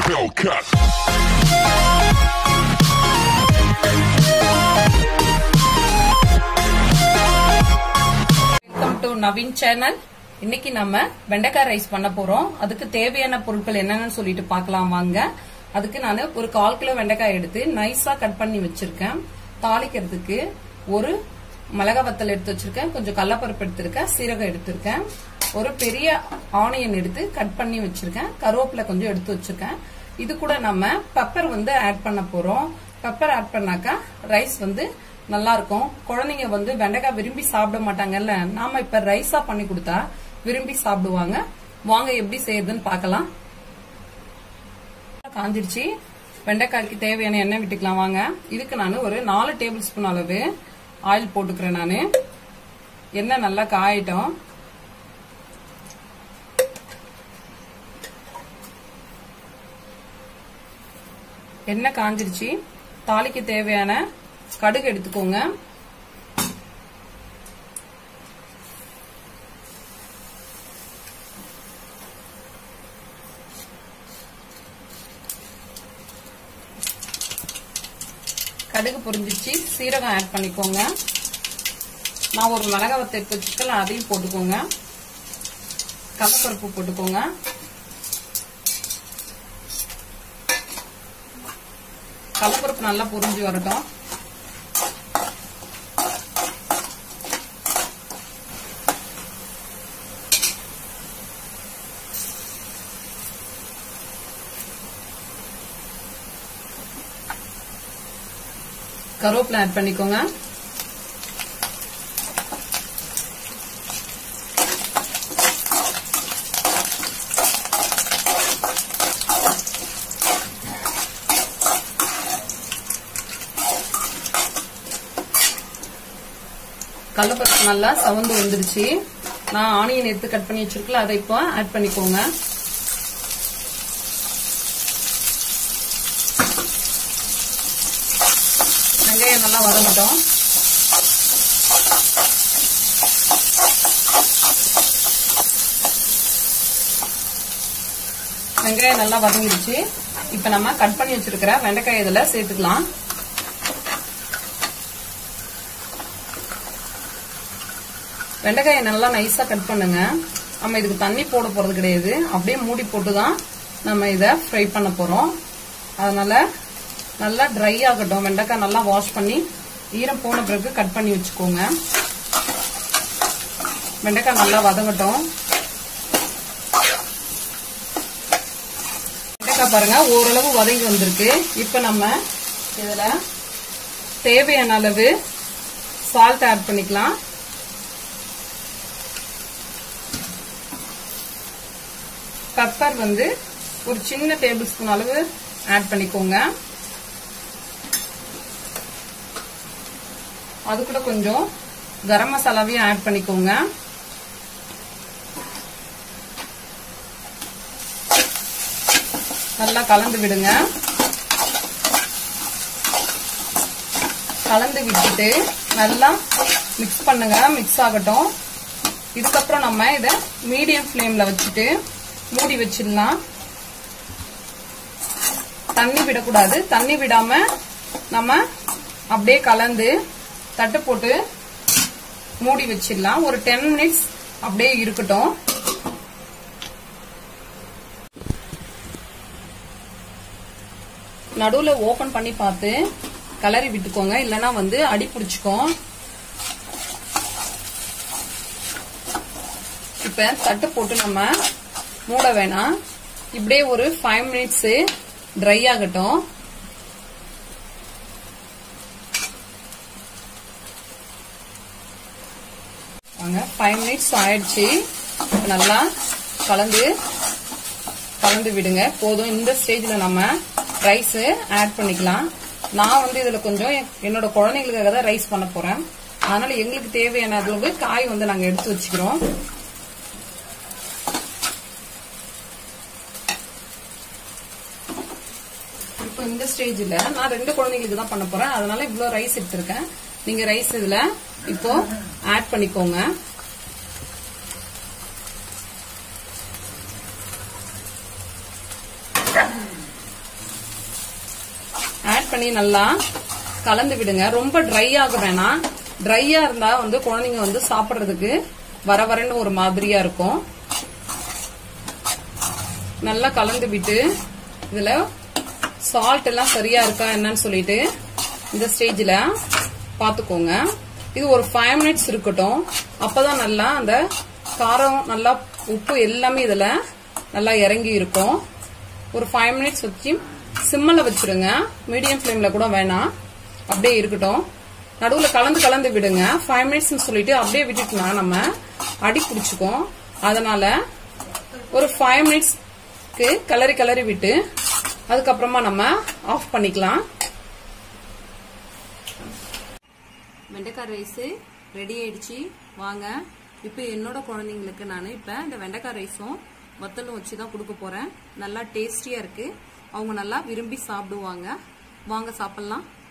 Hellcat. Welcome to Naveen channel இன்னைக்கு நம்ம வெண்டைக்காய் ரைஸ் பண்ண போறோம் அதுக்கு தேவையான பொருட்கள் என்னன்னு சொல்லிட்டு பார்க்கலாம் வாங்க அதுக்கு நான் ஒரு கால் கிலோ வெண்டைக்காய் எடுத்து நைஸா கட் பண்ணி வச்சிருக்கேன் தாளிக்கிறதுக்கு ஒரு மிளகா வத்தல் எடுத்து வச்சிருக்கேன் கொஞ்சம் கடலப்பருப்பு எடுத்திருக்கேன் சீரகம் எடுத்திருக்கேன் ஒரு பெரிய ஆனியன் எடுத்து கட் பண்ணி வச்சிருக்கேன் கருவேப்பிலை கொஞ்சம் எடுத்து வச்சிருக்கேன் இது கூட நம்ம பெப்பர் வந்து ஆட் பண்ண போறோம் பெப்பர் ஆட் பண்ணாக்கா ரைஸ் வந்து நல்லா இருக்கும் குழந்தைங்க வந்து வெண்டைக்காய் விரும்பி சாப்பிட மாட்டாங்கல்ல நாம இப்ப ரைஸா பண்ணி கொடுத்தா விரும்பி சாப்பிடுவாங்க வாங்க எப்படி செய்யறதுன்னு பார்க்கலாம் காஞ்சிருச்சு வெண்டைக்காய்க்கு தேவையான எண்ணெய் விட்டுக்கலாம் வாங்க இதுக்கு நான் ஒரு நாலு டேபிள் ஸ்பூன் அளவு ஆயில் போட்டுக்கிறேன் நான் எண்ணெய் நல்லா காயிட்டும் எண்ணெய் காஞ்சிருச்சு தாளிக்கு தேவையான கடுகு எடுத்துக்கோங்க கடுகு பொரிஞ்சிச்சு சீரகம் ஆட் பண்ணிக்கோங்க நான் ஒரு மிளகா வத்தை எடுத்து வச்சுக்கல அதையும் போட்டுக்கோங்க கடலப்பருப்பு போட்டுக்கோங்க கடலப்பருப்பு நல்லா பொரிஞ்சு வரட்டும் கருவேப்பிலை ஆட் பண்ணிக்கோங்க கடலப்பருப்பு நல்லா சவந்து வந்துருச்சு நான் ஆனியன் எடுத்து கட் பண்ணி வச்சிருக்கல அதை இப்போ ஆட் பண்ணிக்கோங்க வெங்காயம் நல்லா வதங்கட்டும் வெங்காயம் நல்லா வதங்கிடுச்சு இப்ப நம்ம கட் பண்ணி வச்சிருக்கிற வெண்டைக்காய் இதுல சேர்த்துக்கலாம் வெண்டைக்காயை நல்லா நைஸா கட் பண்ணுங்க நம்ம இதுக்கு தண்ணி போட போறது கிடையாது அப்படியே மூடி போட்டு தான் நம்ம இதை ஃப்ரை பண்ண போறோம் அதனால நல்லா ட்ரை ஆகட்டும் வெண்டைக்காய் நல்லா வாஷ் பண்ணி ஈரம் போன பிறகு கட் பண்ணி வச்சுக்கோங்க வெண்டைக்காய் நல்லா வதங்கட்டும் வெண்டைக்காய் பாருங்க ஓரளவு வதங்கி வந்திருக்கு இப்ப நம்ம இதுல தேவையான அளவு சால்ட் ஆட் பண்ணிக்கலாம் பெப்பர் வந்து ஒரு சின்ன டேபிள் ஸ்பூன் அளவு ஆட் பண்ணிக்கோங்க அது கூட கொஞ்சம் கரம் மசாலாவையும் ஆட் பண்ணிக்கோங்க நல்லா கலந்து விடுங்க கலந்து விட்டுட்டு நல்லா மிக்ஸ் பண்ணுங்க மிக்ஸ் ஆகட்டும் இதுக்கப்புறம் நம்ம இத மீடியம் ஃப்ளேம்ல வச்சுட்டு மூடி வச்சிடலாம் தண்ணி விடக்கூடாது தண்ணி விடாம நம்ம அப்படியே கலந்து தட்டு போட்டு மூடி வச்சிடலாம் ஒரு டென் மினிட்ஸ் அப்படியே இருக்கட்டும் நடுவுல ஓபன் பண்ணி பார்த்து கலரி விட்டுக்கோங்க இல்லனா வந்து அடி பிடிச்சுக்கும் இப்ப தட்டு போட்டு நம்ம மூட வேணாம் இப்படியே ஒரு ஃபைவ் மினிட்ஸ் ட்ரை ஆகட்டும் வாங்க ஃபைவ் மினிட்ஸ் ஆயிடுச்சு நல்லா கலந்து கலந்து விடுங்க போதும் இந்த ஸ்டேஜ்ல நம்ம ரைஸ் ஆட் பண்ணிக்கலாம் நான் வந்து இதுல கொஞ்சம் என்னோட குழந்தைங்களுக்காக தான் ரைஸ் பண்ண போறேன் அதனால எங்களுக்கு தேவையான அளவு காய் வந்து நாங்க எடுத்து வச்சுக்கிறோம் இப்போ இந்த ஸ்டேஜ்ல நான் ரெண்டு குழந்தைங்களுக்கு தான் பண்ண போறேன் அதனால இவ்வளவு ரைஸ் எடுத்திருக்கேன் நீங்க ரைஸ் இதுல இப்போ ஆட் பண்ணிக்கோங்க பண்ணி நல்லா கலந்து விடுங்க ரொம்ப ட்ரை ஆக வேணாம் ட்ரையா இருந்தா வந்து குழந்தைங்க வந்து சாப்பிடுறதுக்கு வர வரன்னு ஒரு மாதிரியா இருக்கும் நல்லா கலந்து விட்டு இதுல சால்ட் எல்லாம் சரியா இருக்கா என்னன்னு சொல்லிட்டு இந்த ஸ்டேஜ்ல பாத்துக்கோங்க இது ஒரு ஃபைவ் மினிட்ஸ் இருக்கட்டும் அப்பதான் நல்லா அந்த காரம் நல்லா உப்பு எல்லாமே இதுல நல்லா இறங்கி இருக்கும் ஒரு ஃபைவ் மினிட்ஸ் வச்சு சிம்மில் வச்சிருங்க மீடியம் ஃப்ளேம்ல கூட வேணாம் அப்படியே இருக்கட்டும் நடுவுல கலந்து கலந்து விடுங்க ஃபைவ் மினிட்ஸ் சொல்லிட்டு அப்படியே விட்டுட்டுனா நம்ம அடி பிடிச்சிக்கும் அதனால ஒரு ஃபைவ் மினிட்ஸ்க்கு கலரி கலரி விட்டு அதுக்கப்புறமா நம்ம ஆஃப் பண்ணிக்கலாம் வெண்டைக்காய் ரைஸ் ரெடி ஆயிடுச்சு வாங்க இப்போ என்னோட குழந்தைங்களுக்கு நான் இப்போ இந்த வெண்டைக்காய் ரைஸும் வத்தலும் வச்சு தான் கொடுக்க போறேன் நல்லா டேஸ்டியா இருக்கு அவங்க நல்லா விரும்பி சாப்பிடுவாங்க வாங்க சாப்பிடலாம்